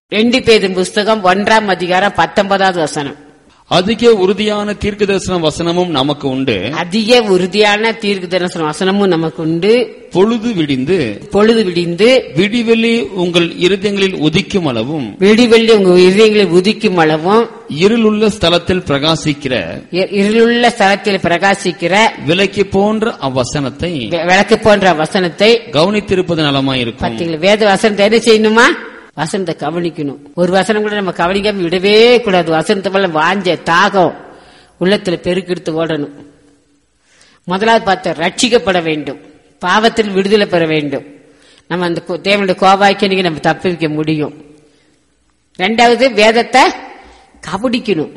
ரெண்டு பேரின் புஸ்தகம் ஒன்றாம் அதிகாரம் பத்தொன்பதாவது வசனம் அதிக உறுதியான தீர்க்க தரிசன வசனமும் நமக்கு உண்டு அதிக உறுதியான தீர்க்கு தரிசன வசனமும் நமக்கு உண்டு பொழுது விடிந்து பொழுது விடிந்து விடிவெளி உங்கள் இருதயங்களில் உதிக்கும் அளவும் விடிவெள்ளி உங்க இதயங்களை உதிக்கும் அளவும் இருளுள்ள ஸ்தலத்தில் பிரகாசிக்கிற இ- இருளுள்ள ஸ்தலத்தில் பிரகாசிக்கிற விலைக்கு போன்ற அவ்வசனத்தை வெ- விளக்கு போன்ற வசனத்தை கவனித்திருப்பது நலமாயிருக்கும் பார்த்தீங்களா வேத வசனத்தை என்ன செய்யணுமா வசனத்தை கவனிக்கணும் ஒரு வசனம் கூட நம்ம கவனிக்காம விடவே கூடாது வசனத்தை மேல வாஞ்ச தாகம் உள்ளத்துல பெருக்கெடுத்து ஓடணும் முதலாவது பார்த்த ரட்சிக்கப்பட வேண்டும் பாவத்தில் விடுதலை பெற வேண்டும் நம்ம அந்த கு- தேவனுடைய கோபாய்க்கு நம்ம தப்பிக்க முடியும் ரெண்டாவது வேதத்தை கவனிக்கணும்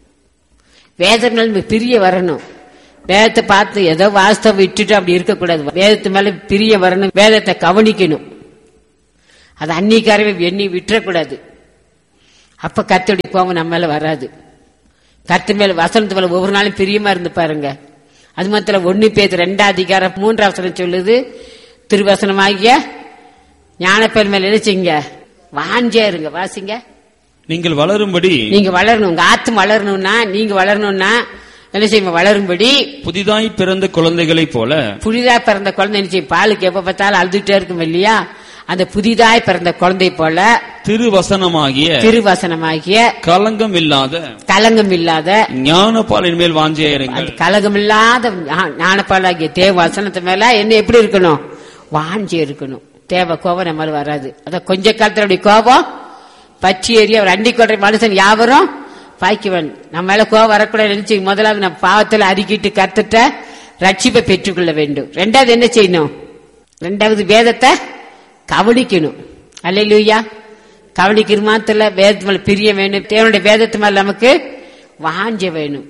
வேதம் மேல நம்ம பிரிய வரணும் வேதத்தை பார்த்து ஏதோ வாஸ்தவம் விட்டுட்டு அப்படி இருக்கக்கூடாது வேதத்து மேல பிரிய வரணும் வேதத்தை கவனிக்கணும் அது அன்னிக்காரவே எண்ணி விட்டுறக்கூடாது அப்ப கத்தோடி கோவம் நம்ம மேல வராது கத்து மேல வசனத்து மேல ஒவ்வொரு நாளும் பிரியமா இருந்து பாருங்க அது மாத்திரம் ஒண்ணு பேர் ரெண்டாம் அதிகாரம் மூன்றாம் வசனம் சொல்லுது திருவசனமாகிய ஞானப்பேர் மேல நினைச்சீங்க வாஞ்சே இருங்க வாசிங்க நீங்கள் வளரும்படி நீங்க வளரணும் உங்க ஆத்து வளரணும்னா நீங்க வளரணும்னா என்ன செய்யும் வளரும்படி புதிதாய் பிறந்த குழந்தைகளைப் போல புதிதா பிறந்த குழந்தை என்ன செய்யும் பாலுக்கு எப்ப பார்த்தாலும் அழுதுட்டே இருக்கும் இல்லையா அந்த புதிதாய் பிறந்த குழந்தை போல திருவசனமாகிய திருவசனமாகிய கலங்கம் இல்லாத கலங்கம் இல்லாத ஞானப்பாலின் மேல் வாஞ்சியாயிருங்கள் அந்த கலகம் இல்லாத ஞா- ஞானப்பாலாகிய தேவ வசனத்து மேல என்ன எப்படி இருக்கணும் வாஞ்சி இருக்கணும் தேவ கோபம் நம்ம மேல வராது அத கொஞ்ச காலத்துல அப்படி கோபம் பச்சி ஏறி அவர் அண்டி கொள்ற மனுஷன் யாவரும் பாய்க்குவன் நம்ம மேல கோபம் வரக்கூடாது நினைச்சு முதலாவது நம்ம பாவத்துல அறிக்கிட்டு கத்துட்ட ரட்சிப்பை பெற்றுக்கொள்ள வேண்டும் ரெண்டாவது என்ன செய்யணும் ரெண்டாவது வேதத்தை கவனிக்கணும் அல்லையா கவனிக்கிற மாத்திர வேதத்து மேல பிரிய வேணும் தேவனுடைய வேதத்து மேல நமக்கு வாஞ்ச வேணும்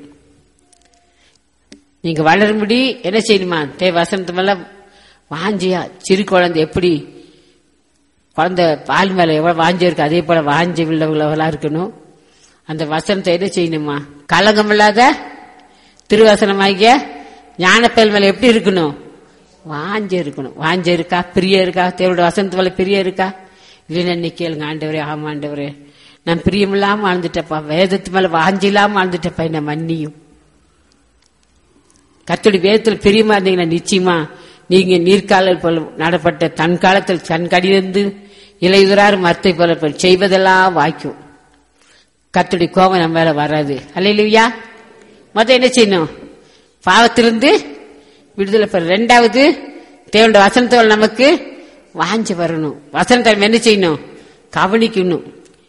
நீங்க வளரும்படி என்ன செய்யணுமா தேவ வசனத்து மேல வாஞ்சியா சிறு குழந்தை எப்படி குழந்தை பால் மேல எவ்வளவு வாஞ்சி இருக்கு அதே போல வாஞ்சி உள்ளவங்களா இருக்கணும் அந்த வசனத்தை என்ன செய்யணுமா கலங்கம் இல்லாத திருவசனமாகிய ஞானப்பயல் மேல எப்படி இருக்கணும் வாஞ்ச இருக்கணும் வாஞ்ச இருக்கா பிரிய இருக்கா தேவனுடைய வசனத்து மேல பிரிய இருக்கா இல்லைன்னு என்ன கேளுங்க ஆண்டவரே ஆமா ஆண்டவரே நான் பிரியமில்லாம வாழ்ந்துட்டப்பா வேதத்து மேல வாஞ்சி இல்லாம வாழ்ந்துட்டப்பா என்ன மன்னியும் கத்தோடி வேதத்தில் பிரியமா இருந்தீங்கன்னா நிச்சயமா நீங்க நீர்க்காலல் போல நடப்பட்ட தன் காலத்தில் தன் கடிந்து இலையுறார் மரத்தை போல போல் செய்வதெல்லாம் வாய்க்கும் கத்தோடி கோபம் நம்ம மேல வராது அல்லையா மொத்தம் என்ன செய்யணும் பாவத்திலிருந்து விடுதலை பெற ரெண்டாவது தேவனுடைய வசனத்தோடு நமக்கு வாஞ்சி வரணும் வசனத்தை நம்ம என்ன செய்யணும் கவனிக்கணும்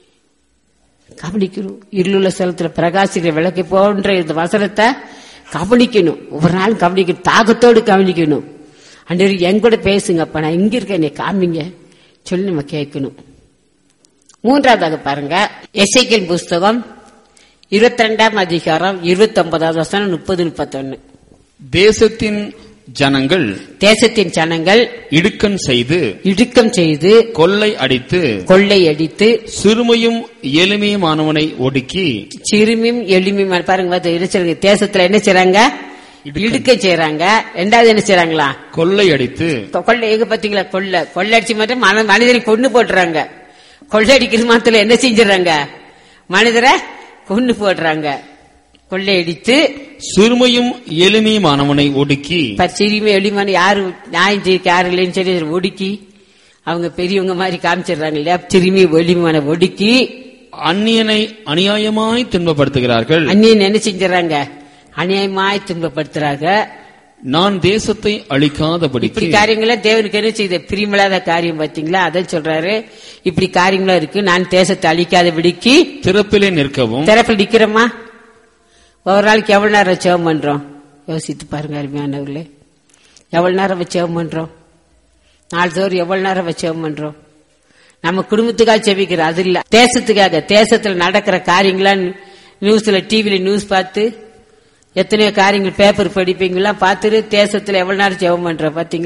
கவனிக்கணும் இருளுள்ள ஸ்தலத்துல பிரகாசிக்கிற விளக்கு போன்ற இந்த வசனத்தை கவனிக்கணும் ஒவ்வொரு நாளும் கவனிக்கணும் தாகத்தோடு கவனிக்கணும் அண்டர் என் கூட பேசுங்கப்பா நான் இங்க இருக்கேன் என்னை காமிங்க சொல்லி நம்ம கேட்கணும் மூன்றாவதாக பாருங்க எசைக்கின் புஸ்தகம் இருபத்தி ரெண்டாம் அதிகாரம் இருபத்தி ஒன்பதாவது வசனம் முப்பது முப்பத்தொன்னு தேசத்தின் ஜனங்கள் தேசத்தின் ஜனங்கள் இடுக்கண் செய்து இடுக்கம் செய்து கொள்ளை அடித்து கொள்ளையடித்து சிறுமையும் எளிமையுமானவனை ஒடுக்கி சிறுமியும் எளிமையும் பாருங்க பார்த்து இடிச்சிருக்கு தேசத்துல என்ன செய்றாங்க இடுக்க செய்றாங்க ரெண்டாவது என்ன செய்றாங்களா கொள்ளை அடித்து கொ- கொள்ளை எங்க பாத்தீங்களா கொள்ளை கொள்ளடிச்சு மட்டும் மன- மனிதனை கொண்டு போட்டுறாங்க கொள்ளையடிக்கிற மாத்திர என்ன செஞ்சிடறாங்க மனிதரை கொண்டு போடுறாங்க கொள்ளையடித்து சிறுமையும் எளிமையுமானவனை ஒடுக்கி இப்ப சிறுமி எளிமான யாரு நியாயம் செய்ய யாரு இல்லைன்னு சொல்லி அதை ஒடுக்கி அவங்க பெரியவங்க மாதிரி காமிச்சிடுறாங்க இல்லையா சிறுமி எளிமையான ஒடுக்கி அந்நியனை அநியாயமாய் துன்பப்படுத்துகிறார்கள் அந்நியன் என்ன செஞ்சிடறாங்க அநியாயமாய் துன்பப்படுத்துறாங்க நான் தேசத்தை இப்படி அழிக்காதபடிக்கு காரியங்கள தேவனுக்கு என்ன செய்த பிரியமில்லாத காரியம் பாத்தீங்களா அதான் சொல்றாரு இப்படி காரியங்களும் இருக்கு நான் தேசத்தை அழிக்காத விடிக்கு திறப்பிலே நிற்கவும் திறப்பில் நிக்கிறோமா ஒரு நாளைக்கு எவ்வளவு நேரம் ஜெபம் பண்றோம் யோசித்து பாருங்க அருமையானவர்களே எவ்வளவு நேரம் வச்சு ஜெபம் பண்றோம் நாள்தோறும் எவ்வளவு நேரம் வச்சு ஜெபம் பண்றோம் நம்ம குடும்பத்துக்காக செபிக்கிறோம் அது இல்ல தேசத்துக்காக தேசத்துல நடக்கிற காரியங்களா நியூஸ்ல டிவில நியூஸ் பார்த்து எத்தனையோ காரியங்கள் பேப்பர் படிப்பீங்களா பார்த்துட்டு தேசத்துல எவ்வளவு நேரம் ஜெபம் பண்றோம் பாத்தீங்களா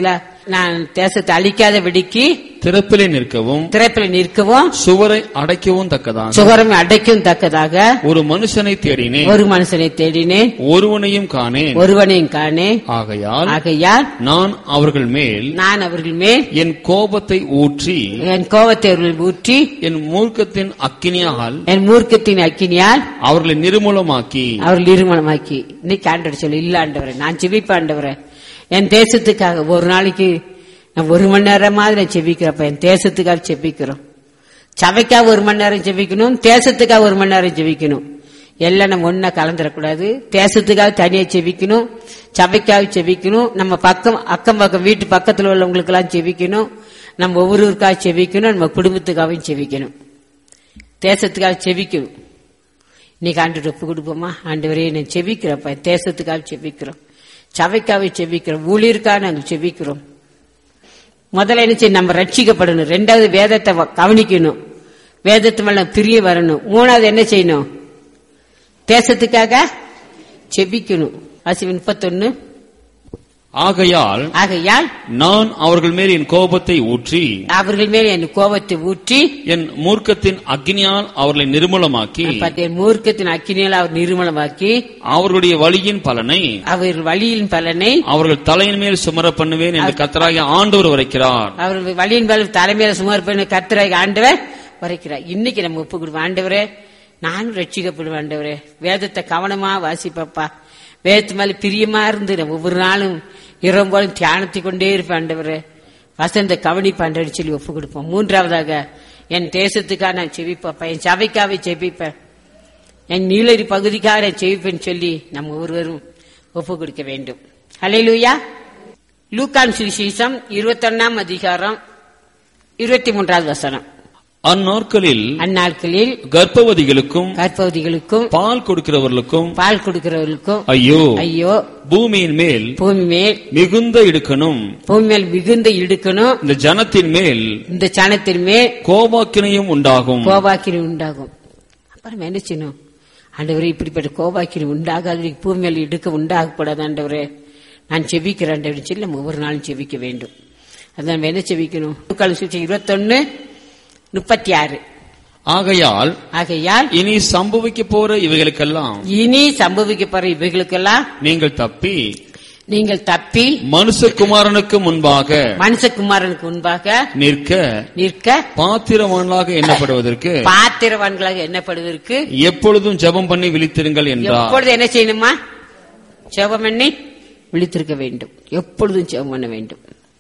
நான் தேசத்தை அழிக்காத விடிக்கு திறப்பிலே நிற்கவும் திறப்பில் நிற்கவும் சுவரை அடைக்கவும் தக்கதாக சுகரம் அடைக்கும் தக்கதாக ஒரு மனுஷனை தேடினேன் ஒரு மனுஷனை தேடினேன் ஒருவனையும் காணேன் ஒருவனையும் காணேன் ஆகையால் ஆகையால் நான் அவர்கள் மேல் நான் அவர்கள் மேல் என் கோபத்தை ஊற்றி என் கோபத்தை அவர்கள் ஊற்றி என் மூர்க்கத்தின் அக்கினியால் என் மூர்க்கத்தின் அக்கினியால் அவர்களை நிர்மூலமாக்கி அவர்கள் இருமணமாக்கி இன்னைக்கு ஆண்டவர் சொல்லு இல்ல ஆண்டவரே நான் செவிப்ப ஆண்டவரே என் தேசத்துக்காக ஒரு நாளைக்கு நான் ஒரு மணி நேரமாவது நான் செபிக்கிறப்ப என் தேசத்துக்காக செபிக்கிறோம் சபைக்காக ஒரு மணி நேரம் செபிக்கணும் தேசத்துக்காக ஒரு மணி நேரம் செபிக்கணும் எல்லாம் நம்ம ஒன்னா கலந்துடக்கூடாது தேசத்துக்காக தனியா செபிக்கணும் சபைக்காக செபிக்கணும் நம்ம பக்கம் அக்கம் பக்கம் வீட்டு பக்கத்துல உள்ளவங்களுக்கு எல்லாம் செபிக்கணும் நம்ம ஒவ்வொருவருக்காக செபிக்கணும் நம்ம குடும்பத்துக்காகவும் செபிக்கணும் தேசத்துக்காக செபிக்கணும் இன்னைக்கு ஆண்டு ஒப்பு கொடுப்போமா ஆண்டவரே நான் செபிக்கிறப்ப என் தேசத்துக்காக செபிக்கிறோம் சபைக்காக செபிக்கிறோம் ஊழியருக்காக நாங்கள் செபிக்கிறோம் முதல்ல என்ன செய்யணும் நம்ம ரட்சிக்கப்படணும் ரெண்டாவது வேதத்தை வ- கவனிக்கணும் வேதத்து மேல பிரிய வரணும் மூணாவது என்ன செய்யணும் தேசத்துக்காக செபிக்கணும் வாசி முப்பத்தொன்னு ஆகையால் ஆகையால் நான் அவர்கள் மேல் என் கோபத்தை ஊற்றி அவர்கள் மேல் என் கோபத்தை ஊற்றி என் மூர்க்கத்தின் அக்னியால் அவர்களை நிர்மூலமாக்கி பத்து மூர்க்கத்தின் அக்கினியால் அவர் நிர்மலமாக்கி அவர்களுடைய வழியின் பலனை அவர் வழியின் பலனை அவர்கள் தலையின் மேல் சுமர பண்ணுவேன் என்று கத்தராகிய ஆண்டவர் உரைக்கிறார் அவர் வழியின் மேல் தலைமையில சுமார் பண்ண கர்த்தராக ஆண்டவர் வரைக்கிறார் இன்னைக்கு நம்ம ஒப்பு கொடுப்போம் ஆண்டவரே நானும் ரட்சிக்கப்படுவேன் ஆண்டவரே வேதத்தை கவனமா வாசிப்பப்பா வேதத்து மேல பிரியமா இருந்து நான் ஒவ்வொரு நாளும் இரவு போலும் தியானத்தை கொண்டே இருப்பேன் ஆண்டவரே வசந்த கவனிப்பாண்டவர் சொல்லி ஒப்பு கொடுப்போம் மூன்றாவதாக என் தேசத்துக்காக நான் செவிப்பப்பா என் சபைக்காக செபிப்பேன் என் நீலரி பகுதிக்காக நான் செவிப்பேன் சொல்லி நம்ம ஒருவரும் ஒப்பு கொடுக்க வேண்டும் ஹalleluya லூக்கான் சுவிசேஷம் இருபத்தொன்னாம் அதிகாரம் இருபத்தி மூன்றாவது வசனம் அந்நாட்களில் அந்நாட்களில் கர்ப்பவதிகளுக்கும் கற்பகுதிகளுக்கும் பால் கொடுக்கிறவர்களுக்கும் பால் கொடுக்கிறவர்களுக்கும் ஐயோ ஐயோ பூமியின் மேல் பூமி மேல் மிகுந்த இடுக்கணும் பூமி மேல் மிகுந்த இடுக்கணும் இந்த ஜனத்தின் மேல் இந்த சனத்தின் மேல் கோபாக்கினையும் உண்டாகும் கோபாக்கிரி உண்டாகும் அப்புறம் என்ன செய்யணும் ஆண்டவரே இப்படிப்பட்ட கோபாக்கிரி உண்டாகாது பூமி மேல் இடுக்க உண்டாகக்கூடாது ஆண்டவரே நான் செபிக்கிறேன் ஆண்டவரே சொல்லி நம்ம ஒவ்வொரு நாளும் செபிக்க வேண்டும் அதான் நம்ம என்ன செபிக்கணும் லூக்கான் சுவிசேஷம் இருபத்தொன்னு முப்பத்தி ஆறு ஆகையால் ஆகையால் இனி சம்பவிக்க போற இவைகளுக்கெல்லாம் இனி சம்பவிக்க போற இவைகளுக்கெல்லாம் நீங்கள் தப்பி நீங்கள் தப்பி மனுஷகுமாரனுக்கு முன்பாக மனுஷகுமாரனுக்கு முன்பாக நிற்க நிற்க பாத்திரவான்களாக எண்ணப்படுவதற்கு பாத்திரவான்களாக எண்ணப்படுவதற்கு எப்பொழுதும் ஜெபம் பண்ணி விழித்திருங்கள் என்றார் எப்பொழுது என்ன செய்யணுமா ஜெபம் பண்ணி விழித்திருக்க வேண்டும் எப்பொழுதும் ஜெபம் பண்ண வேண்டும்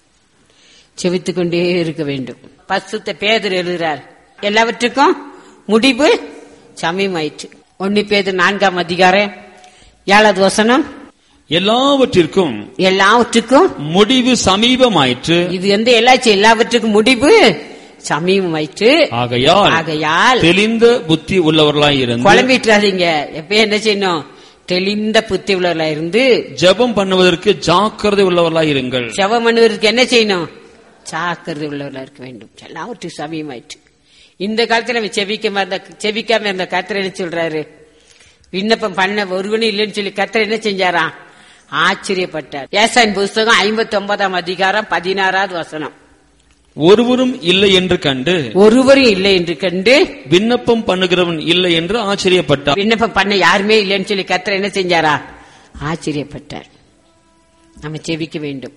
செவித்துக் கொண்டே இருக்க வேண்டும் பசுத்த பேதர் எழுதுறார் எல்லாவற்றுக்கும் முடிவு சமயமாயிற்று ஒன்னு பேதர் நான்காம் அதிகாரம் ஏழாவது வசனம் எல்லாவற்றிற்கும் எல்லாவற்றுக்கும் முடிவு சமீபமாயிற்று இது வந்து எல்லாச்சும் எல்லாவற்றுக்கும் முடிவு சமீபமாயிற்று ஆகையால் ஆகையால் தெளிந்த புத்தி உள்ளவர்களாய் இருந்து குழம்பிட்டுறாதீங்க எப்ப என்ன செய்யணும் தெளிந்த புத்தி உள்ளவர்களா இருந்து ஜெபம் பண்ணுவதற்கு ஜாக்கிரதை உள்ளவர்களாய் இருங்கள் செவம் பண்ணுவதற்கு என்ன செய்யணும் ஜாக்கிரதை உள்ளவர்களா இருக்க வேண்டும் எல்லாவற்றுக்கும் சமயமாயிற்று இந்த காலத்துல நம்ம செபிக்காம இருந்த செபிக்காம இருந்த கர்த்தர் என்ன சொல்றாரு விண்ணப்பம் பண்ண ஒருவனும் இல்லைன்னு சொல்லி கர்த்தர் என்ன செஞ்சாராம் ஆச்சரியப்பட்டார் ஏசாயின் புஸ்தகம் ஐம்பத்தி ஒன்பதாம் அதிகாரம் பதினாறாவது வசனம் ஒருவரும் இல்லை என்று கண்டு ஒருவரும் இல்லை என்று கண்டு விண்ணப்பம் பண்ணுகிறவன் இல்லை என்று ஆச்சரியப்பட்டார் விண்ணப்பம் பண்ண யாருமே இல்லைன்னு சொல்லி கர்த்தர் என்ன செஞ்சாரா ஆச்சரியப்பட்டார் நம்ம செபிக்க வேண்டும்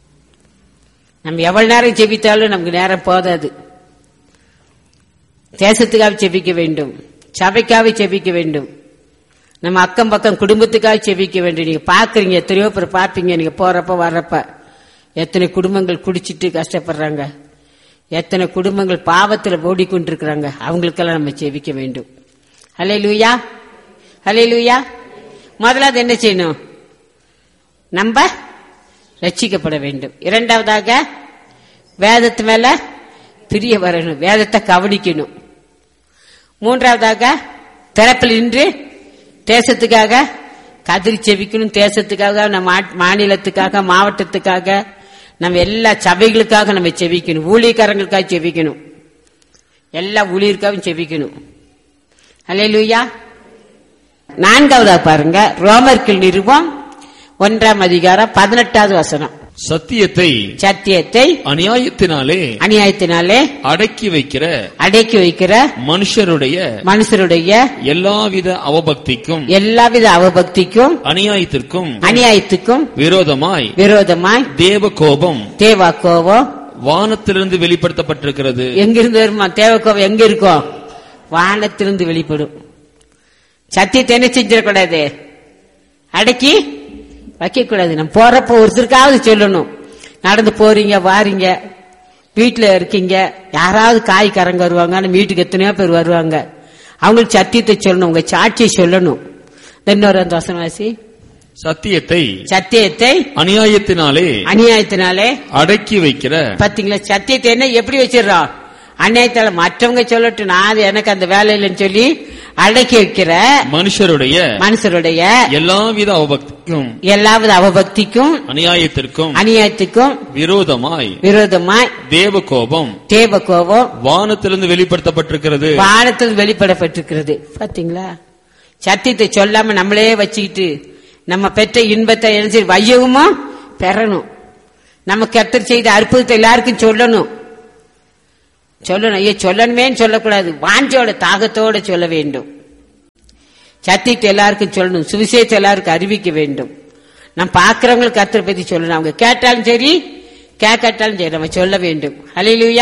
நம்ம எவ்வளவு நேரம் செபித்தாலும் நமக்கு நேரம் போதாது தேசத்துக்காக செபிக்க வேண்டும் சபைக்காக செபிக்க வேண்டும் நம்ம அக்கம் பக்கம் குடும்பத்துக்காக செபிக்க வேண்டும் நீங்க பாக்குறீங்க எத்தனையோ பேர் பார்ப்பீங்க நீங்க போறப்ப வர்றப்ப எத்தனை குடும்பங்கள் குடிச்சிட்டு கஷ்டப்படுறாங்க எத்தனை குடும்பங்கள் பாவத்துல ஓடிக்கொண்டிருக்கிறாங்க அவங்களுக்கெல்லாம் நம்ம செபிக்க வேண்டும் ஹலே லூயா ஹலே லூயா முதலாவது என்ன செய்யணும் நம்ம ரட்சிக்கப்பட வேண்டும் இரண்டாவதாக வேதத்து மேல பிரிய வரணும் வேதத்தை கவனிக்கணும் மூன்றாவதாக திறப்பில் நின்று தேசத்துக்காக கதிரி செவிக்கணும் தேசத்துக்காக நம்ம ஆட்- மாநிலத்துக்காக மாவட்டத்துக்காக நம்ம எல்லா சபைகளுக்காக நம்ம செவிக்கணும் ஊழியக்காரங்களுக்காக செவிக்கணும் எல்லா ஊழியருக்காகவும் செவிக்கணும் அல்லேலூயா நான்காவதா பாருங்க ரோமர்கள் நிருபம் ஒன்றாம் அதிகாரம் பதினெட்டாவது வசனம் சத்தியத்தை சத்தியத்தை அநியாயத்தினாலே அநியாயத்தினாலே அடக்கி வைக்கிற அடக்கி வைக்கிற மனுஷருடைய மனுஷருடைய எல்லாவித அவபக்திக்கும் எல்லாவித அவபக்திக்கும் அநியாயத்திற்கும் அநியாயத்துக்கும் விரோதமாய் விரோதமாய் தேவ கோபம் தேவா கோபம் வானத்திலிருந்து வெளிப்படுத்தப்பட்டிருக்கிறது எங்கிருந்து வருமா தேவ கோபம் எங்க இருக்கும் வானத்திலிருந்து வெளிப்படும் சத்தியத்தை என்ன செஞ்சிடக்கூடாது அடக்கி வைக்க கூடாது நம்ம போறப்ப ஒருத்தருக்காவது சொல்லணும் நடந்து போறீங்க வாரீங்க வீட்டுல இருக்கீங்க யாராவது காய்காரங்க வருவாங்க நம்ம வீட்டுக்கு எத்தனையோ பேர் வருவாங்க அவங்களுக்கு சத்தியத்தை சொல்லணும் உங்க சாட்சியை சொல்லணும் இன்னொரு அந்த வசனவாசி சத்தியத்தை சத்தியத்தை அநியாயத்தினாலே அநியாயத்தினாலே அடக்கி வைக்கிற பாத்தீங்களா சத்தியத்தை என்ன எப்படி வச்சிடறோம் அநியாயத்தால மற்றவங்க சொல்லட்டும் நான் அது எனக்கு அந்த வேலை இல்லைன்னு சொல்லி அடக்கி வைக்கிற மனுஷருடைய மனுஷருடைய எல்லாவித அவபக்திக்கும் எல்லாவது அவபக்திக்கும் அநியாயத்திற்கும் அநியாயத்துக்கும் விரோதமாய் விரோதமாய் தேவ கோபம் தேவ கோபம் வானத்திலிருந்து வெளிப்படுத்தப்பட்டிருக்கிறது வானத்தில் வெளிப்படப்பட்டிருக்கிறது பாத்தீங்களா சத்தியத்தை சொல்லாம நம்மளே வச்சுக்கிட்டு நம்ம பெற்ற இன்பத்தை என்ன செய்ய வையவுமா பெறணும் நம்ம கத்தர் செய்த அற்புதத்தை எல்லாருக்கும் சொல்லணும் சொல்லணும் ஐயோ சொல்லணுமேன்னு சொல்லக்கூடாது வாஞ்சோட தாகத்தோட சொல்ல வேண்டும் சத்தியத்தை எல்லாருக்கும் சொல்லணும் சுவிசேஷத்தை எல்லாருக்கும் அறிவிக்க வேண்டும் நம்ம பார்க்கிறவங்களுக்கு கத்தரை பத்தி சொல்லணும் அவங்க கேட்டாலும் சரி கேட்காட்டாலும் சரி நம்ம சொல்ல வேண்டும் ஹalleluya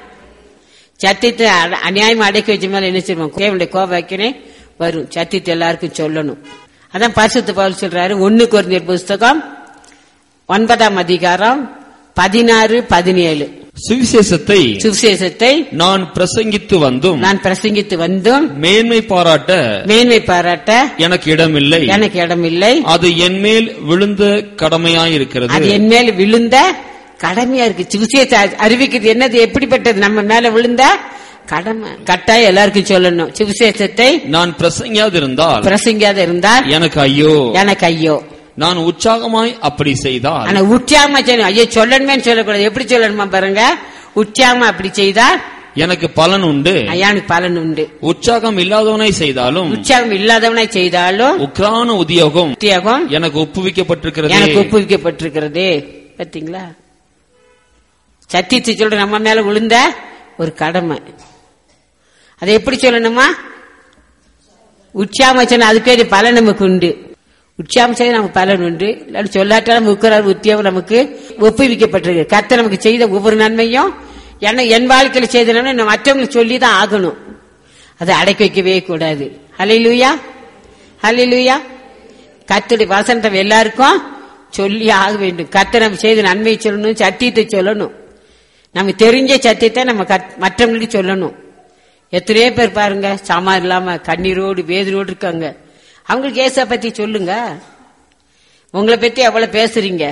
சத்தியத்தை அ- அநியாயமா அடக்கி வச்ச மேல என்ன செய்வோம் தேவனுடைய கோபம் வைக்கிறேன் வரும் சத்தியத்தை எல்லாருக்கும் சொல்லணும் அதான் பரிசுத்த பவுல் சொல்றாரு ஒன்னு குறைந்த புஸ்தகம் ஒன்பதாம் அதிகாரம் பதினாறு பதினேழு சுவிசேஷத்தை சுவிசேஷத்தை நான் பிரசங்கித்து வந்தும் நான் பிரசங்கித்து வந்தும் மேன்மை பாராட்ட மேன்மை பாராட்ட எனக்கு இடமில்லை எனக்கு இடமில்லை அது என் மேல் விழுந்த கடமையாயிருக்கிறது அது என் மேல விழுந்த கடமையா இருக்கு சுவிசேஷத்தை அறி- அறிவிக்கிறது என்னது எப்படிப்பட்டது நம்ம மேல விழுந்த கடமை கட்டாயம் எல்லாருக்கும் சொல்லணும் சுவிசேஷத்தை நான் பிரசங்கியாதிருந்தால் பிரசங்காத இருந்தால் எனக்கு ஐயோ எனக்கு ஐயோ நான் உற்சாகமாய் அப்படி செய்தால் ஆனா உற்சாகமா செய்யணும் ஐயோ சொல்லணுமே சொல்லக்கூடாது எப்படி சொல்லணுமா பாருங்க உற்சாகமா அப்படி செய்தால் எனக்கு பலன் உண்டு ஐயானுக்கு பலன் உண்டு உற்சாகம் இல்லாதவனை செய்தாலும் உற்சாகம் இல்லாதவனை செய்தாலும் உக்ரான உத்தியோகம் உத்தியோகம் எனக்கு ஒப்புவிக்கப்பட்டிருக்கிறது எனக்கு ஒப்புவிக்கப்பட்டிருக்கிறது பாத்தீங்களா சத்தியத்தை சொல்ற நம்ம மேல விழுந்த ஒரு கடமை அதை எப்படி சொல்லணுமா உற்சாகம் சொன்னா அதுக்கு பேரு பலன் நமக்கு உண்டு உற்சாகம் செய்ய நமக்கு பலன் உண்டு இல்லாட்டி சொல்லாட்டாலும் உக்கிறார் உத்தியோகம் நமக்கு ஒப்புவிக்கப்பட்டிருக்கு கர்த்தர் நமக்கு செய்த ஒவ்வொரு நன்மையும் என்ன என் வாழ்க்கையில செய்த நன்மை நான் மற்றவங்களுக்கு சொல்லி தான் ஆகணும் அதை அடக்கி வைக்கவே கூடாது ஹalleluya ஹalleluya கர்த்தருடைய வசனத்தை எல்லாருக்கும் சொல்லி ஆக வேண்டும் கர்த்தர் நம்ம செய்த நன்மையை சொல்லணும் சத்தியத்தை சொல்லணும் நமக்கு தெரிஞ்ச சத்தியத்தை நம்ம கத்- மற்றவங்களுக்கு சொல்லணும் எத்தனையோ பேர் பாருங்க சாமா இல்லாம கண்ணீரோடு வேதனோடு இருக்காங்க அவங்களுக்கு ஏசா பத்தி சொல்லுங்க உங்களை பத்தி எவ்வளவு பேசுறீங்க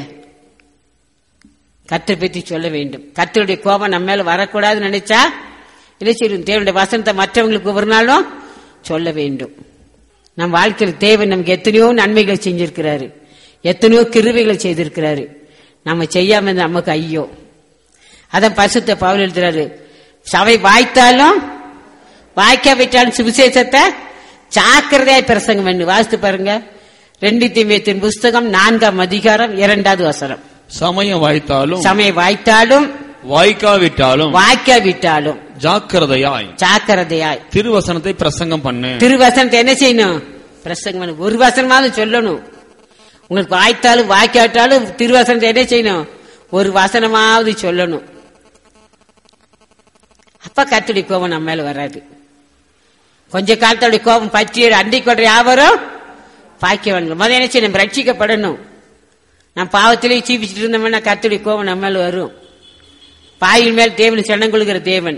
கத்தை பத்தி சொல்ல வேண்டும் கத்தருடைய கோபம் நம்ம மேல வரக்கூடாதுன்னு நினைச்சா இல்லை சரி தேவனுடைய வசனத்தை மற்றவங்களுக்கு ஒவ்வொரு நாளும் சொல்ல வேண்டும் நம் வாழ்க்கையில் தேவன் நமக்கு எத்தனையோ நன்மைகளை செஞ்சிருக்கிறாரு எத்தனையோ கிருவைகளை செய்திருக்கிறாரு நம்ம செய்யாம இருந்தா நமக்கு ஐயோ அதான் பரிசுத்த பவுல் எழுதுறாரு சபை வாய்த்தாலும் வாய்க்காவிட்டாலும் சுவிசேஷத்தை ஜாக்கிரதையாய் பிரசங்கம் பண்ணு வாசித்து பாருங்க ரெண்டு தீமியத்தின் புஸ்தகம் நான்காம் அதிகாரம் இரண்டாவது வசனம் சமயம் வாய்த்தாலும் சமய வாய்த்தாலும் வாய்க்காவிட்டாலும் வாய்க்காவிட்டாலும் ஜாக்கிரதையாய் ஜாக்கிரதையாய் திருவசனத்தை பிரசங்கம் பண்ணு திருவசனத்தை என்ன செய்யணும் பிரசங்கம் பண்ணு. ஒரு வசனமாவது சொல்லணும் உங்களுக்கு வாய்த்தாலும் வாய்க்காவிட்டாலும் திருவசனத்தை என்ன செய்யணும் ஒரு வசனமாவது சொல்லணும் அப்ப கத்துடைய கோபம் நம்ம மேல வராது கொஞ்ச காலத்தோடைய கோபம் பற்றி அண்டி கொன்ற யாவரும் பாக்கியவன்கள் முதல்ல என்ன செய்யணும் நம்ம ரட்சிக்கப்படணும் நான் பாவத்திலேயே சீபிச்சுட்டு இருந்தோம்னா கத்துடைய கோபம் நம்ம மேல வரும் பாயின் மேல் தேவன் சனம் கொள்கிற தேவன்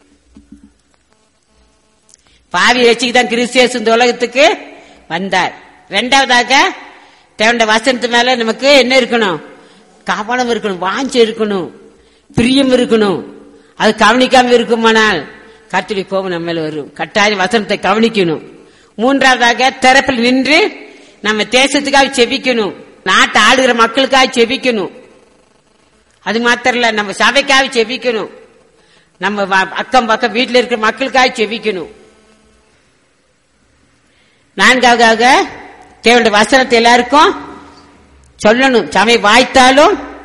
பாவி ரசிக்கு தான் கிறிஸ்தியஸ் இந்த உலகத்துக்கு வந்தார் ரெண்டாவதாக தேவண்ட வசனத்து மேல நமக்கு என்ன இருக்கணும் கவனம் இருக்கணும் வாஞ்சை இருக்கணும் பிரியம் இருக்கணும் அது கவனிக்காம இருக்குமானால் கர்த்தருடைய கோபம் நம்ம மேல வரும் கட்டாயம் வசனத்தை கவனிக்கணும் மூன்றாவதாக திறப்பில் நின்று நம்ம தேசத்துக்காக செபிக்கணும் நாட்டை ஆளுகிற மக்களுக்காக செபிக்கணும் அது மாத்திரம் இல்ல நம்ம சபைக்காக செபிக்கணும் நம்ம வ- அக்கம் பக்கம் வீட்டில் இருக்கிற மக்களுக்காக செபிக்கணும் நான்காவதாக தேவனுடைய வசனத்தை எல்லாருக்கும் சொல்லணும் சபை வாய்த்தாலும்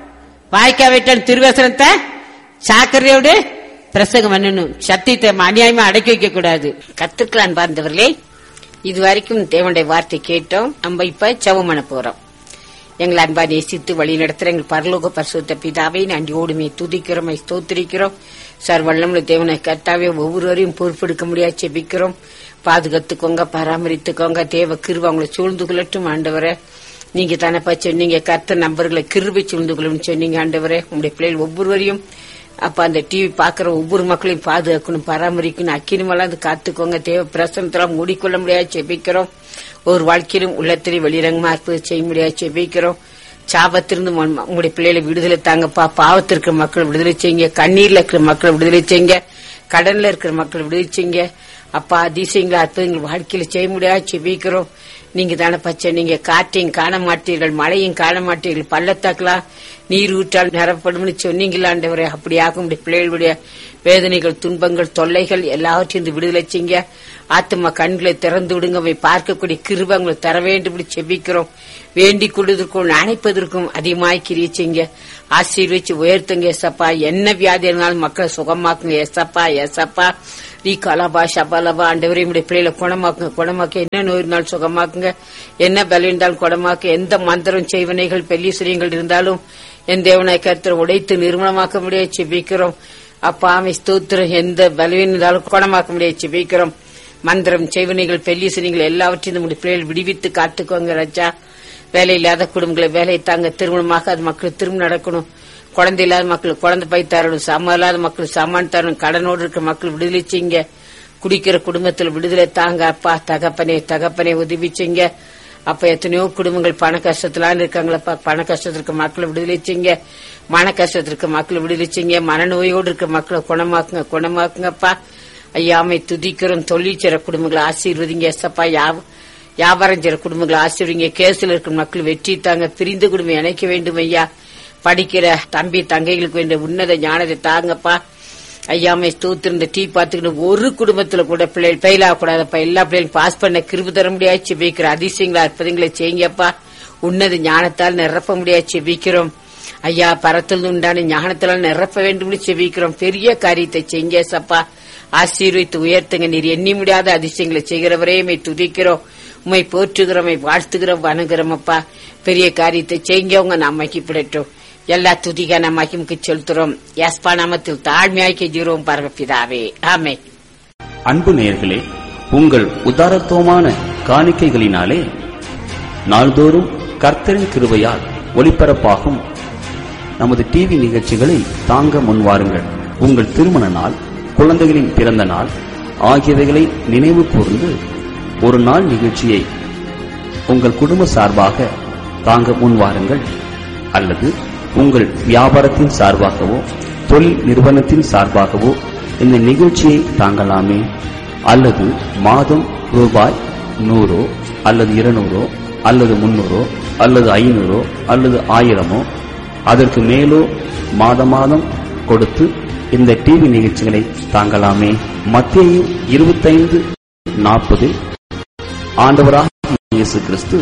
வாய்க்கா விட்டால் திருவசனத்தை சாக்கரையோடு பிரசங்கம் பண்ணணும் சத்தியத்தை அநியாயமா அடக்கி வைக்க கூடாது கத்துக்கலாம் பார்த்தவர்களே இது வரைக்கும் தேவனுடைய வார்த்தை கேட்டோம் நம்ம இப்ப ஜெபம் பண்ண போறோம் எங்களை அன்பா நேசித்து வழி நடத்துற எங்கள் பரலோக பரிசுத்த பிதாவை நன்றியோடுமே துதிக்கிறோம் ஸ்தோத்திரிக்கிறோம் சார் வல்லமுள்ள தேவனை கர்த்தாவே ஒவ்வொருவரையும் பொறுப்பெடுக்க முடியாது செபிக்கிறோம் பாதுகாத்துக்கோங்க பராமரித்துக்கோங்க தேவ கிருவ அவங்களை சூழ்ந்து கொள்ளட்டும் ஆண்டவரை நீங்க தானப்பா சொன்னீங்க கர்த்த நம்பர்களை கிருபை சூழ்ந்து கொள்ளும் சொன்னீங்க ஆண்டவரே உங்களுடைய பிள்ளைகள் ஒவ்வொருவரையும் அப்ப அந்த டிவி பாக்குற ஒவ்வொரு மக்களையும் பாதுகாக்கணும் பராமரிக்கணும் அக்கினிமெல்லாம் அது காத்துக்கோங்க தேவ பிரசனத்தெல்லாம் மூடிக்கொள்ள முடியாது செபிக்கிறோம் ஒரு வாழ்க்கையிலும் உள்ளத்திலே வெளிரங்கமா இருப்பது செய்ய முடியாது செபிக்கிறோம் சாபத்திலிருந்து ம- உங்களுடைய பிள்ளைகளை விடுதலை தாங்கப்பா பாவத்தில் இருக்கிற மக்களை விடுதலை செய்யுங்க கண்ணீர்ல இருக்கிற மக்களை விடுதலை செய்யுங்க கடல்ல இருக்கிற மக்களை விடுதலை செய்யுங்க அப்பா அதிசயங்களை அற்புதங்கள் வாழ்க்கையில செய்ய முடியாது செபிக்கிறோம் நீங்க தானே பச்சை நீங்க காற்றையும் காண மாட்டீர்கள் மழையும் காண மாட்டீர்கள் பள்ளத்தாக்கலாம் நீர் ஊற்றால் நிரப்படும் சொன்னீங்களாண்டவரே அப்படியாக உடைய பிள்ளைகளுடைய வேதனைகள் துன்பங்கள் தொல்லைகள் எல்லாவற்றையும் இருந்து விடுதலை செய்யுங்க ஆத்மா கண்களை திறந்து விடுங்க அவை பார்க்கக்கூடிய கிருபங்களை தர வேண்டும் இப்படி செபிக்கிறோம் வேண்டிக் கொள்வதற்கும் அணைப்பதற்கும் அதிகமாய் கிரிய செய்யுங்க ஆசீர்வச்சு உயர்த்துங்க எசப்பா என்ன வியாதி இருந்தாலும் மக்களை சுகமாக்குங்க எசப்பா எசப்பா நீ கலபா ஷபாலபா ஆண்டவரே உடைய பிள்ளைகளை குணமாக்குங்க குணமாக்க என்ன நோய் இருந்தாலும் சுகமாக்குங்க என்ன பலம் இருந்தாலும் குணமாக்க எந்த மந்திரம் செய்வனைகள் பெல்லீஸ்வரியங்கள் இருந்தாலும் என் தேவனை கருத்தை உடைத்து நிர்மூலமாக்க முடியாது செபிக்கிறோம் அப்பா ஆமை ஸ்தோத்திரம் எந்த பலவீனம் இருந்தாலும் குணமாக்க முடியாது செபிக்கிறோம் மந்திரம் செய்வனைகள் பெல்லீசனிகள் எல்லாவற்றையும் நம்முடைய பிள்ளைகள் விடுவித்து காத்துக்கோங்க ராஜா வேலை இல்லாத குடும்பங்களை வேலையை தாங்க திருமணமாக அது மக்களுக்கு திரும்ப நடக்கணும் குழந்தை இல்லாத மக்களுக்கு குழந்தை பை தரணும் சாமான் இல்லாத மக்களுக்கு சாமான் தரணும் கடனோடு இருக்க மக்கள் விடுதலை செய்யுங்க குடிக்கிற குடும்பத்தில் விடுதலை தாங்க அப்பா தகப்பனே தகப்பனே உதவி செய்யுங்க அப்ப எத்தனையோ குடும்பங்கள் பண கஷ்டத்திலாம் இருக்காங்களப்பா பண கஷ்டத்திற்கு மக்களை விடுதலை செய்யுங்க மன கஷ்டத்திற்கு மக்களை விடுதலை செய்யுங்க மனநோயோடு இருக்க மக்களை குணமாக்குங்க குணமாக்குங்கப்பா ஐயாமை துதிக்கிறோம் தொழில் செய்ற குடும்பங்களை ஆசீர்வதிங்க எசப்பா யாவ வியாபாரம் செய்யற குடும்பங்களை ஆசீர்வதிங்க கேஸ்ல இருக்கிற மக்கள் வெற்றி தாங்க பிரிந்த குடும்பம் இணைக்க வேண்டும் ஐயா படிக்கிற தம்பி தங்கைகளுக்கு வேண்டிய உன்னத ஞானத்தை தாங்கப்பா ஐயாமை ஸ்தோத்திருந்த டீ பார்த்துக்கிட்டு ஒரு குடும்பத்துல கூட பிள்ளைகள் ஃபெயில் ஆகக்கூடாதப்பா எல்லா பிள்ளைகளும் பாஸ் பண்ண கிருபி தர முடியாது செபிக்கிற அதிசயங்களா அற்புதங்களை செய்யுங்கப்பா உன்னத ஞானத்தால் நிரப்ப முடியாது செபிக்கிறோம் ஐயா பரத்தில் உண்டான ஞானத்தால் நிரப்ப வேண்டும் செபிக்கிறோம் பெரிய காரியத்தை செய்யுங்க சப்பா ஆசீர்வித்து உயர்த்துங்க நீர் எண்ணி முடியாத அதிசயங்களை செய்கிறவரே உம்மை துதிக்கிறோம் உம்மை போற்றுகிறோம் உம்மை வாழ்த்துகிறோம் வணங்குறோம் அப்பா பெரிய காரியத்தை செய்யுங்க உங்க நம்மைக்கு பிடட்டும் எல்லா துதிக நம்மைக்கு செலுத்துறோம் யாஸ்பா நாமத்தில் தாழ்மையாக்கி ஜீரோம் பரமபிதாவே ஆமே அன்பு நேயர்களே உங்கள் உதாரத்துவமான காணிக்கைகளினாலே நாள்தோறும் கர்த்தரின் கிருபையால் ஒளிபரப்பாகும் நமது டிவி நிகழ்ச்சிகளை தாங்க முன்வாருங்கள் உங்கள் திருமண நாள் குழந்தைகளின் பிறந்த நாள் ஆகியவைகளை நினைவு கூர்ந்து ஒரு நாள் நிகழ்ச்சியை உங்கள் குடும்ப சார்பாக தாங்க முன்வாருங்கள் அல்லது உங்கள் வியாபாரத்தின் சார்பாகவோ தொழில் நிறுவனத்தின் சார்பாகவோ இந்த நிகழ்ச்சியை தாங்கலாமே அல்லது மாதம் ரூபாய் நூறோ அல்லது இருநூறோ அல்லது முன்னூறோ அல்லது ஐநூறோ அல்லது ஆயிரமோ அதற்கு மேலோ மாத மாதம் கொடுத்து இந்த டிவி நிகழ்ச்சிகளை தாங்கலாமே மத்திய இருபத்தைந்து நாற்பதில் ஆண்டவராக இயேசு கிறிஸ்து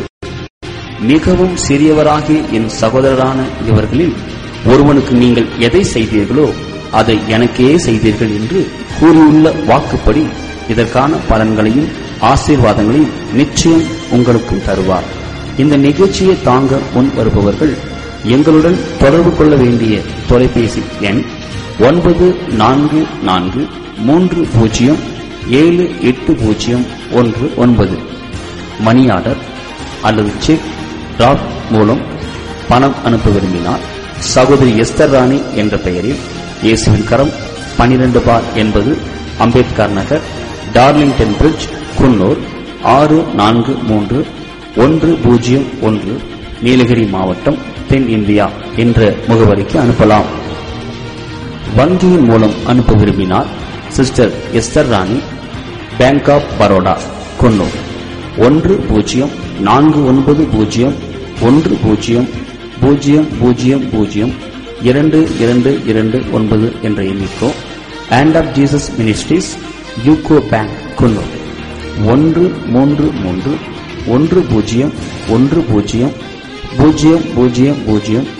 மிகவும் சிறியவராகிய என் சகோதரரான இவர்களில் ஒருவனுக்கு நீங்கள் எதை செய்தீர்களோ அதை எனக்கே செய்தீர்கள் என்று கூறியுள்ள வாக்குப்படி இதற்கான பலன்களையும் ஆசீர்வாதங்களையும் நிச்சயம் உங்களுக்கும் தருவார் இந்த நிகழ்ச்சியை தாங்க முன் வருபவர்கள் எங்களுடன் தொடர்பு கொள்ள வேண்டிய தொலைபேசி எண் ஒன்பது நான்கு நான்கு மூன்று பூஜ்ஜியம் ஏழு எட்டு பூஜ்ஜியம் ஒன்று ஒன்பது மணி ஆர்டர் அல்லது செக் டிராப் மூலம் பணம் அனுப்ப விரும்பினால் சகோதரி எஸ்தர் ராணி என்ற பெயரில் இயேசுவின் கரம் பனிரெண்டு பார் என்பது அம்பேத்கர் நகர் டார்லிங்டன் பிரிட்ஜ் குன்னூர் ஆறு நான்கு மூன்று ஒன்று பூஜ்ஜியம் ஒன்று நீலகிரி மாவட்டம் தென் இந்தியா என்ற முகவரிக்கு அனுப்பலாம் வங்கியின் மூலம் அனுப்ப விரும்பினால் sister Esther Rani bank of Baroda Coonoor ஒன்று பூஜ்ஜியம் நான்கு ஒன்பது பூஜ்ஜியம் ஒன்று பூஜ்ஜியம் பூஜ்ஜியம் பூஜ்ஜியம் பூஜ்ஜியம் இரண்டு இரண்டு இரண்டு ஒன்பது என்ற எண்ணிக்கோ hand of Jesus ministries UCO bank Coonoor ஒன்று மூன்று மூன்று ஒன்று பூஜ்ஜியம் ஒன்று பூஜ்ஜியம் பூஜ்ஜியம் பூஜ்ஜியம் பூஜ்ஜியம்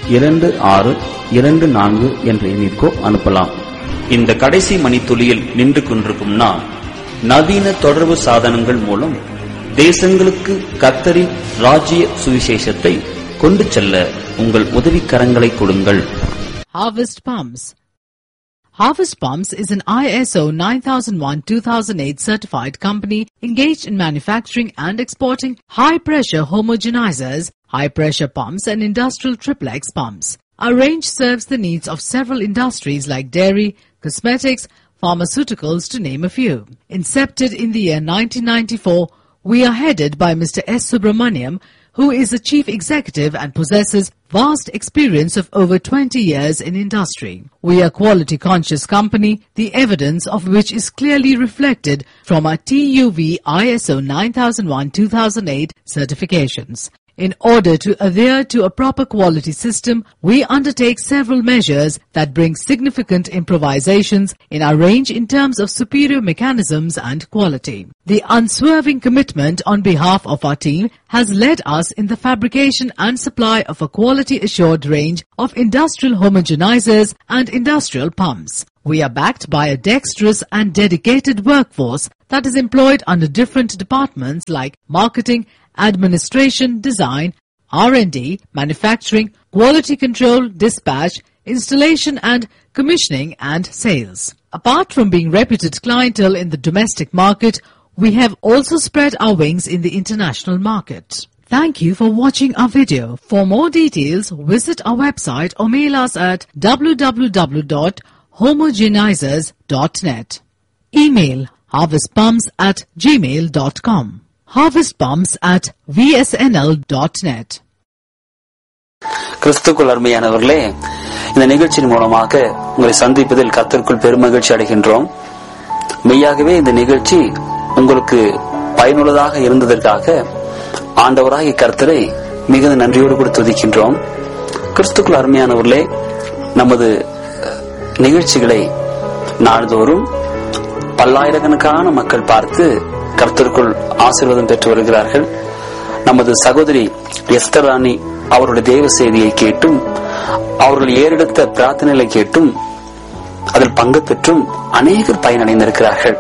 இரண்டு ஆறு இரண்டு நான்கு என்ற எண்ணிற்கோ அனுப்பலாம் இந்த கடைசி மணித்துளியில் நின்று கொண்டிருக்கும் நான் நவீன தொடர்பு சாதனங்கள் மூலம் தேசங்களுக்கு கத்தரின் ராஜ்ய சுவிசேஷத்தை கொண்டு செல்ல உங்கள் உதவிக்கரங்களை கொடுங்கள் Harvest Palms. Harvest Palms is an ISO 9001-2008 certified company engaged in manufacturing and exporting high-pressure homogenizers, high-pressure pumps and industrial triplex pumps. Our range serves the needs of several industries like dairy, cosmetics, pharmaceuticals to name a few. Incepted in the year 1994, we are headed by Mr. S. Subramaniam, who is the chief executive and possesses vast experience of over 20 years in industry. We are quality conscious company, the evidence of which is clearly reflected from our TUV ISO 9001-2008 certifications. In order to adhere to a proper quality system, we undertake several measures that bring significant improvisations in our range in terms of superior mechanisms and quality. The unswerving commitment on behalf of our team has led us in the fabrication and supply of a quality assured range of industrial homogenizers and industrial pumps. We are backed by a dexterous and dedicated workforce that is employed under different departments like marketing, administration, design, R&D, manufacturing, quality control, dispatch, installation and commissioning and sales. Apart from being reputed clientele in the domestic market, we have also spread our wings in the international market. Thank you for watching our video. For more details, visit our website or mail us at www.homogenizers.net. Email harvestpumps at gmail.com. Harvestpumps at vsnl.net. கிறிஸ்துக்குள் அருமையானவர்களே இந்த நிகழ்ச்சியின் மூலமாக உங்களை சந்திப்பதில் கத்திற்குள் பெருமகிழ்ச்சி அடைகின்றோம் மெய்யாகவே இந்த நிகழ்ச்சி உங்களுக்கு பயனுள்ளதாக இருந்ததற்காக ஆண்டவராகிய கர்த்தரை மிகுந்த நன்றியோடு கூட துதிக்கின்றோம் கிறிஸ்துக்குள் அருமையானவர்களே நமது நிகழ்ச்சிகளை நாள்தோறும் பல்லாயிரக்கணக்கான மக்கள் பார்த்து கர்த்தருக்குள் ஆசீர்வாதம் பெற்று வருகிறார்கள் நமது சகோதரி எஸ்தர் ராணி அவருடைய தேவ செய்தியை கேட்டும் அவர்கள் ஏறெடுத்த பிரார்த்தனைகளை கேட்டும் அதில் பங்கு பெற்றும் அநேகர் பயனடைந்திருக்கிறார்கள்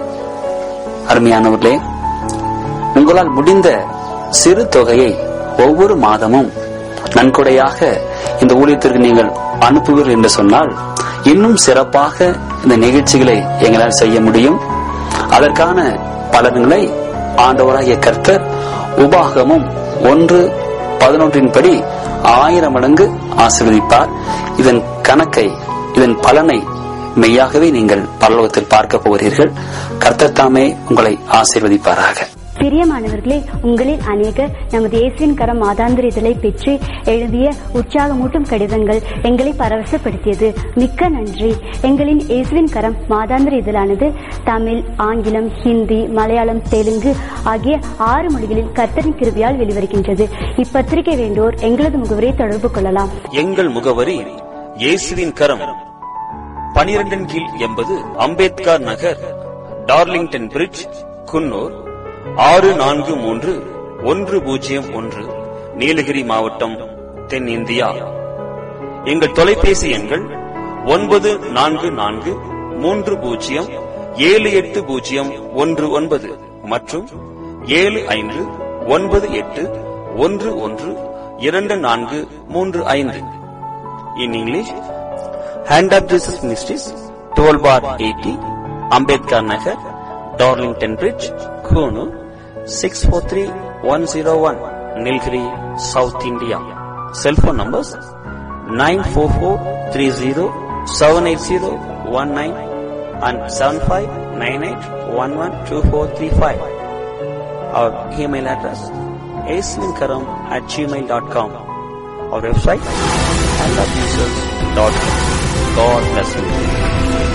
அருமையானவர்களே உங்களால் முடிந்த சிறு தொகையை ஒவ்வொரு மாதமும் நன்கொடையாக இந்த ஊழியத்திற்கு நீங்கள் அனுப்புவீர்கள் என்று சொன்னால் இன்னும் சிறப்பாக இந்த நிகழ்ச்சிகளை எங்களால் செய்ய முடியும் அதற்கான பலன்களை ஆண்டவராகிய கர்த்தர் உபாகமும் ஒன்று பதினொன்றின் படி ஆயிரம் மடங்கு ஆசீர்வதிப்பார் இதன் கணக்கை இதன் பலனை மெய்யாகவே நீங்கள் பரலோகத்தில் பார்க்க போகிறீர்கள் கர்த்தர் தாமே உங்களை ஆசீர்வதிப்பாராக பிரியமானவர்களே உங்களில் அநேகர் நமது இயேசுவின் கரம் மாதாந்திர இதழை பெற்று எழுதிய உற்சாகமூட்டும் கடிதங்கள் எங்களை பரவசப்படுத்தியது மிக்க நன்றி எங்களின் இயேசுவின் கரம் மாதாந்திர இதழானது தமிழ் ஆங்கிலம் ஹிந்தி மலையாளம் தெலுங்கு ஆகிய ஆறு மொழிகளில் கர்த்தரின் கிருபியால் வெளிவருகின்றது இப்பத்திரிகை வேண்டோர் எங்களது முகவரை தொடர்பு கொள்ளலாம் எங்கள் முகவரி இயேசுவின் கரம் பனிரெண்டின் கீழ் எண்பது அம்பேத்கர் நகர் டார்லிங்டன் பிரிட்ஜ் குன்னூர் ஆறு நான்கு மூன்று ஒன்று பூஜ்ஜியம் ஒன்று நீலகிரி மாவட்டம் தென்னிந்தியா எங்கள் தொலைபேசி எண்கள் ஒன்பது நான்கு நான்கு மூன்று பூஜ்ஜியம் ஏழு எட்டு பூஜ்ஜியம் ஒன்று ஒன்பது மற்றும் ஏழு ஐந்து ஒன்பது எட்டு ஒன்று ஒன்று இரண்டு நான்கு மூன்று ஐந்து in English hand of Jesus ministries twelve bar eighty Ambedkar Nagar Darlington bridge Coonoor six four three one zero one Nilgiri south India cellphone numbers nine four four three zero seven eight zero one nine and seven five nine eight one one two four three five our email address aslinkaram at gmail dot com our website and our users.com. God bless you.